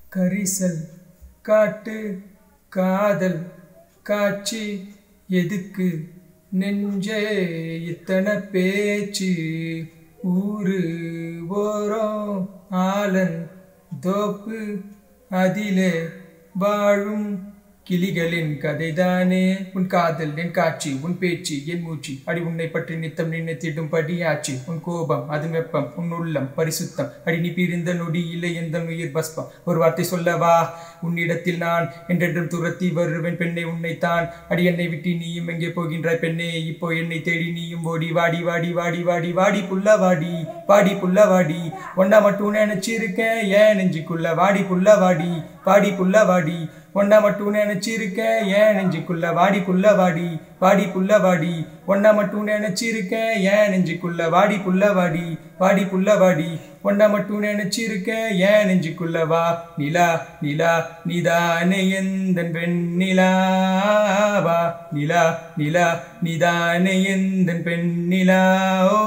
கரிசல் காட்டு காதல் காட்சி எதுக்கு நெஞ்சே இத்தனை பேச்சு ஊரு ஓரம் ஆலன் தோப்பு அதிலே வாழும் கிளிகளின் கதைதானே உன் காதல் என் காட்சி உன் பேச்சு என் மூச்சு அடி உன்னை பற்றி நித்தம் நினைத்திடும் படியாச்சு உன் கோபம் அது வெப்பம் உன் உள்ளம் பரிசுத்தம் அடி நீ பிரிந்த நொடி இல்லை எந்த உயிர் பஸ்பம் ஒரு வார்த்தை சொல்லவா உன்னிடத்தில் நான் என்றென்றும் துரத்தி வருவேன் பெண்ணை உன்னைத்தான் அடி என்னை விட்டு நீயும் எங்கே போகின்றாய் பெண்ணே இப்போ என்னை தேடி நீயும் ஓடி வாடி வாடி வாடி வாடி வாடி புள்ள வாடி வாடி புள்ள வாடி ஒன்னா மட்டும் நினைச்சிருக்கேன் ஏன் நெஞ்சுக்குள்ள வாடி புள்ள வாடி வாடி புள்ள வாடி ஒன்னா மட்டும் நினைச்சிருக்கேன் ஏன் நெஞ்சுக்குள்ள வாடி புள்ள வாடி வாடி புள்ள வாடி ஒன்னா மட்டும் நினைச்சிருக்கேன் ஏன் நெஞ்சுக்குள்ள வாடி புள்ள வாடி வாடி புள்ள வாடி ஒன்னா மட்டும் நினைச்சிருக்கேன் ஏன் நெஞ்சுக்குள்ள வா நிலா நிலா நிதானே எந்த பெண்ணிலா வா நிலா நிலா நிதானே எந்த பெண்ணிலா ஓ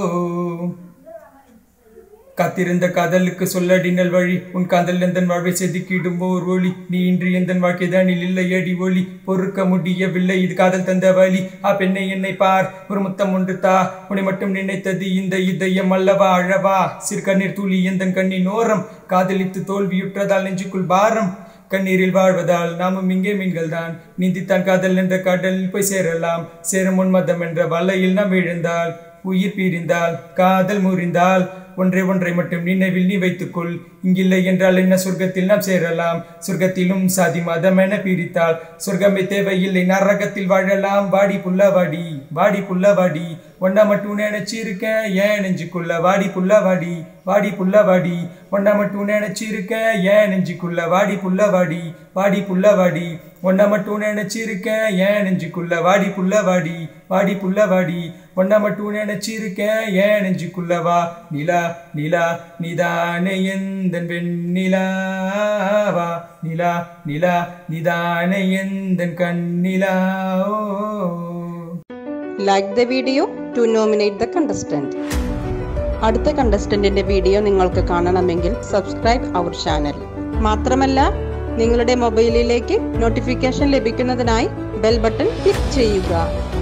காத்திருந்த காதலுக்கு சொல்லடி நல்வழி உன் காதல் எந்தன் வாழ்வை செதுக்கிடும் ஓர் ஒளி நீ இன்று எந்தன் வாழ்க்கை தானில் இல்லை அடி ஒளி பொறுக்க முடியவில்லை இது காதல் தந்த வழி ஆ பெண்ணை என்னை பார் ஒரு முத்தம் ஒன்று தா உன்னை மட்டும் நினைத்தது இந்த இதயம் அல்லவா அழவா சிறு கண்ணீர் துளி எந்தன் கண்ணின் ஓரம் காதலித்து தோல்வியுற்றதால் நெஞ்சுக்குள் பாரம் கண்ணீரில் வாழ்வதால் நாமும் இங்கே மீன்கள் தான் நீந்தித்தான் காதல் என்ற கடலில் போய் சேரலாம் சேரும் உன்மதம் என்ற வலையில் நாம் விழுந்தால் உயிர் பிரிந்தால் காதல் முறிந்தால் ஒன்றை ஒன்றை மட்டும் நினைவில் நீ வைத்துக்கொள் இங்கில்லை என்றால் என்ன சொர்க்கத்தில் நாம் சேரலாம் சொர்க்கத்திலும் சாதி மதம் என பிரித்தால் சொர்க்கமே தேவையில்லை நரகத்தில் வாழலாம் வாடி புள்ள வாடி வாடி புள்ள வாடி ஒன்னா மட்டும் நினைச்சிருக்கேன் ஏன் நெஞ்சுக்குள்ள வாடி புள்ள வாடி வாடி புள்ள வாடி ஒன்னா மட்டும் நினைச்சிருக்கேன் ஏன் நெஞ்சுக்குள்ள வாடி புள்ள வாடி வாடி புள்ள வாடி ஒன்னா மட்டும் நினைச்சிருக்கேன் ஏன் நெஞ்சுக்குள்ள வாடி புள்ள வாடி வாடி புள்ள வாடி ஒன்னா மட்டும் நினைச்சிருக்கேன் ஏன் நெஞ்சுக்குள்ள வா நிலா நிலா நிதானே எந்த வெண்ணிலாவா நிலா நிலா நிதானே எந்த கண்ணிலா ஓ like the video to nominate the contestant അടുത്ത കണ്ടസ്റ്റന്റിന്റെ വീഡിയോ നിങ്ങൾക്ക് കാണണമെങ്കിൽ സബ്സ്ക്രൈബ് അവർ ചാനൽ മാത്രമല്ല നിങ്ങളുടെ മൊബൈലിലേക്ക് നോട്ടിഫിക്കേഷൻ ലഭിക്കുന്നതിനായി ബെൽ ബട്ടൺ ക്ലിക്ക് ചെയ്യുക